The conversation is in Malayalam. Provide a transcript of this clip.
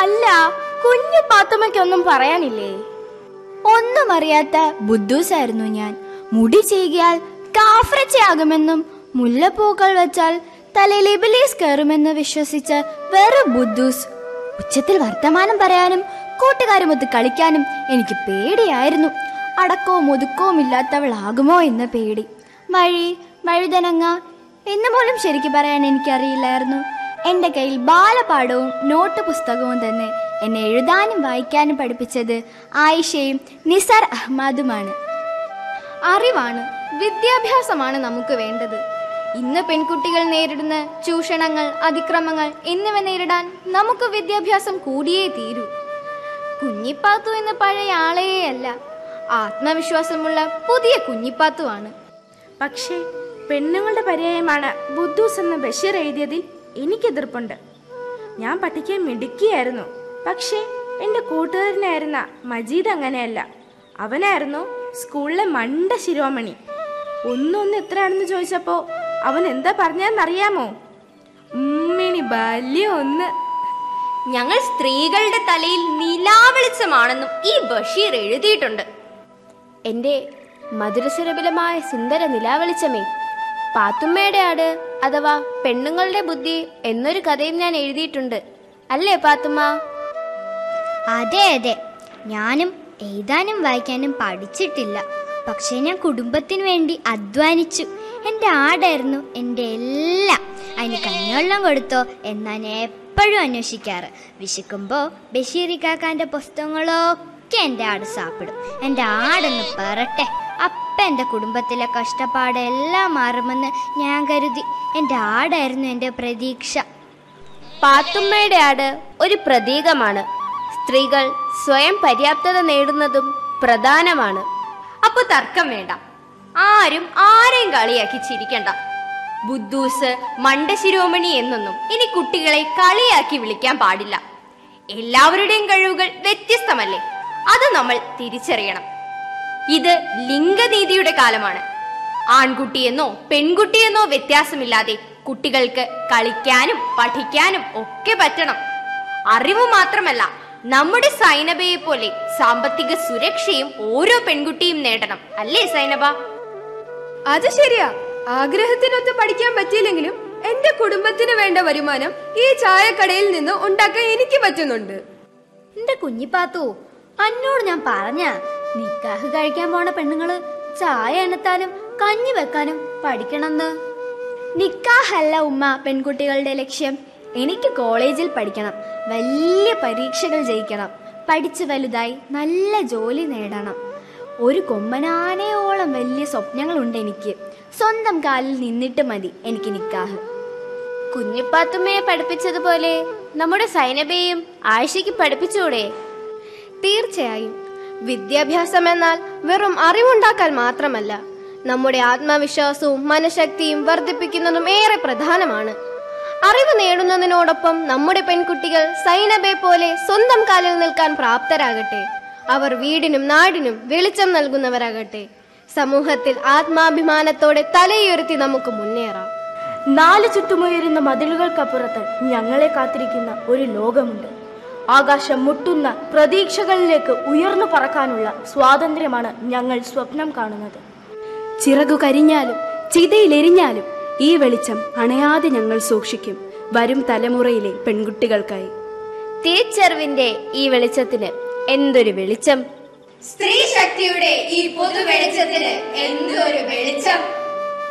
അല്ല കുഞ്ഞു പാത്തുമ്മയ്ക്കൊന്നും പറയാനില്ലേ ഒന്നും അറിയാത്ത ബുദ്ധൂസായിരുന്നു ഞാൻ മുടി ചീകിയാൽ കാഫ്രച്ചയാകുമെന്നും മുല്ലപ്പൂക്കൾ വെച്ചാൽ തലയിൽ ഇബിലീസ് കയറുമെന്ന് വിശ്വസിച്ച വെറും ബുദ്ധൂസ് ഉച്ചത്തിൽ വർത്തമാനം പറയാനും കൂട്ടുകാരുമൊത്ത് കളിക്കാനും എനിക്ക് പേടിയായിരുന്നു അടക്കവും ഒതുക്കവും ഇല്ലാത്തവളാകുമോ എന്ന പേടി വഴി വഴുതനങ്ങ എന്ന് പോലും ശരിക്ക് പറയാൻ എനിക്കറിയില്ലായിരുന്നു എൻ്റെ കയ്യിൽ ബാലപാഠവും നോട്ട് പുസ്തകവും തന്നെ എന്നെ എഴുതാനും വായിക്കാനും പഠിപ്പിച്ചത് ആയിഷയും നിസാർ അഹ്മദുമാണ് അറിവാണ് വിദ്യാഭ്യാസമാണ് നമുക്ക് വേണ്ടത് ഇന്ന് പെൺകുട്ടികൾ നേരിടുന്ന ചൂഷണങ്ങൾ അതിക്രമങ്ങൾ എന്നിവ നേരിടാൻ നമുക്ക് വിദ്യാഭ്യാസം കൂടിയേ തീരൂ കുഞ്ഞിപ്പാത്തു എന്ന പഴയ ആളെയല്ല ആത്മവിശ്വാസമുള്ള പുതിയ കുഞ്ഞിപ്പാത്തുവാണ് പക്ഷേ പെണ്ണുങ്ങളുടെ പര്യായമാണ് ബുദ്ധൂസ് എന്ന ബഷീർ എഴുതിയതിൽ എനിക്ക് എതിർപ്പുണ്ട് ഞാൻ പഠിക്കാൻ മിടുക്കിയായിരുന്നു പക്ഷേ എൻ്റെ കൂട്ടുകാരനായിരുന്ന മജീദ് അങ്ങനെയല്ല അവനായിരുന്നു സ്കൂളിലെ മണ്ട ശിരോമണി ഒന്നൊന്ന് എത്രയാണെന്ന് ചോദിച്ചപ്പോൾ അവൻ എന്താ പറഞ്ഞതെന്നറിയാമോ ഉമ്മിണി ബാല്യ ഒന്ന് ഞങ്ങൾ സ്ത്രീകളുടെ തലയിൽ നിലാവെളിച്ചമാണെന്നും ഈ ബഷീർ എഴുതിയിട്ടുണ്ട് എന്റെ മധുരസുരബിലമായ സുന്ദര നിലാവെളിച്ചമേ പാത്തുമ്മയുടെ ആട് അഥവാ പെണ്ണുങ്ങളുടെ ബുദ്ധി എന്നൊരു കഥയും ഞാൻ എഴുതിയിട്ടുണ്ട് അല്ലേ പാത്തുമ്മ അതെ അതെ ഞാനും എഴുതാനും വായിക്കാനും പഠിച്ചിട്ടില്ല പക്ഷേ ഞാൻ കുടുംബത്തിന് വേണ്ടി അധ്വാനിച്ചു എൻ്റെ ആടായിരുന്നു എൻ്റെ എല്ലാം അതിന് കഞ്ഞവെള്ളം കൊടുത്തോ എന്നാണ് ഞാൻ എപ്പോഴും അന്വേഷിക്കാറ് വിശക്കുമ്പോൾ ബഷീറി കാക്കാൻ്റെ പുസ്തകങ്ങളൊക്കെ എൻ്റെ ആട് സാപ്പിടും എൻ്റെ ആടൊന്ന് പെറട്ടെ അപ്പം എൻ്റെ കുടുംബത്തിലെ കഷ്ടപ്പാടെല്ലാം മാറുമെന്ന് ഞാൻ കരുതി എൻ്റെ ആടായിരുന്നു എൻ്റെ പ്രതീക്ഷ പാത്തുമ്മയുടെ ആട് ഒരു പ്രതീകമാണ് സ്ത്രീകൾ സ്വയം പര്യാപ്തത നേടുന്നതും പ്രധാനമാണ് അപ്പൊ തർക്കം വേണ്ട ആരും ആരെയും കളിയാക്കി ചിരിക്കണ്ട ബുദ്ധൂസ് മണ്ടശിരോമണി എന്നൊന്നും ഇനി കുട്ടികളെ കളിയാക്കി വിളിക്കാൻ പാടില്ല എല്ലാവരുടെയും കഴിവുകൾ വ്യത്യസ്തമല്ലേ അത് നമ്മൾ തിരിച്ചറിയണം ഇത് ലിംഗനീതിയുടെ കാലമാണ് ആൺകുട്ടിയെന്നോ പെൺകുട്ടിയെന്നോ വ്യത്യാസമില്ലാതെ കുട്ടികൾക്ക് കളിക്കാനും പഠിക്കാനും ഒക്കെ പറ്റണം അറിവ് മാത്രമല്ല നമ്മുടെ സൈനബയെ പോലെ സാമ്പത്തിക സുരക്ഷയും ഓരോ പെൺകുട്ടിയും നേടണം അല്ലേ സൈനബ അത് ശരിയാ ആഗ്രഹത്തിനൊത്ത് പഠിക്കാൻ പറ്റിയില്ലെങ്കിലും എന്റെ കുടുംബത്തിന് വേണ്ട വരുമാനം ഈ ചായക്കടയിൽ നിന്ന് ഉണ്ടാക്കാൻ എനിക്ക് പറ്റുന്നുണ്ട് എന്റെ കുഞ്ഞിപ്പാത്തു അന്നോട് ഞാൻ പറഞ്ഞ നിക്കാഹ് കഴിക്കാൻ പോണ പെണ്ണുങ്ങള് ചായ എണ്ണത്താനും കഞ്ഞി വെക്കാനും പഠിക്കണമെന്ന് നിക്കാഹല്ല ഉമ്മ പെൺകുട്ടികളുടെ ലക്ഷ്യം എനിക്ക് കോളേജിൽ പഠിക്കണം വലിയ പരീക്ഷകൾ ജയിക്കണം പഠിച്ച് വലുതായി നല്ല ജോലി നേടണം ഒരു കൊമ്പനാനയോളം വലിയ സ്വപ്നങ്ങളുണ്ട് എനിക്ക് സ്വന്തം കാലിൽ നിന്നിട്ട് മതി എനിക്ക് നിക്കാഹ് കുഞ്ഞിപ്പാത്തുമ്മയെ പഠിപ്പിച്ചതുപോലെ നമ്മുടെ സൈനബയെയും ആയിഷയ്ക്ക് പഠിപ്പിച്ചൂടെ തീർച്ചയായും വിദ്യാഭ്യാസം എന്നാൽ വെറും അറിവുണ്ടാക്കാൻ മാത്രമല്ല നമ്മുടെ ആത്മവിശ്വാസവും മനഃശക്തിയും വർദ്ധിപ്പിക്കുന്നതും ഏറെ പ്രധാനമാണ് അറിവ് നേടുന്നതിനോടൊപ്പം നമ്മുടെ പെൺകുട്ടികൾ സൈനബെ പോലെ സ്വന്തം കാലിൽ നിൽക്കാൻ പ്രാപ്തരാകട്ടെ അവർ വീടിനും നാടിനും വെളിച്ചം നൽകുന്നവരാകട്ടെ സമൂഹത്തിൽ ആത്മാഭിമാനത്തോടെ തലയുയർത്തി നമുക്ക് മുന്നേറാം നാല് ചുറ്റുമുയരുന്ന മതിലുകൾക്കപ്പുറത്ത് ഞങ്ങളെ കാത്തിരിക്കുന്ന ഒരു ലോകമുണ്ട് ആകാശം മുട്ടുന്ന പ്രതീക്ഷകളിലേക്ക് ഉയർന്നു പറക്കാനുള്ള സ്വാതന്ത്ര്യമാണ് ഞങ്ങൾ സ്വപ്നം കാണുന്നത് ചിറകു കരിഞ്ഞാലും ചിതയിലെരിഞ്ഞാലും ഈ വെളിച്ചം അണയാതെ ഞങ്ങൾ സൂക്ഷിക്കും വരും തലമുറയിലെ പെൺകുട്ടികൾക്കായി തിരിച്ചറിവിന്റെ ഈ വെളിച്ചത്തിന് എന്തൊരു വെളിച്ചം സ്ത്രീ ശക്തിയുടെ ഈ പൊതു വെളിച്ചത്തിന് എന്തൊരു വെളിച്ചം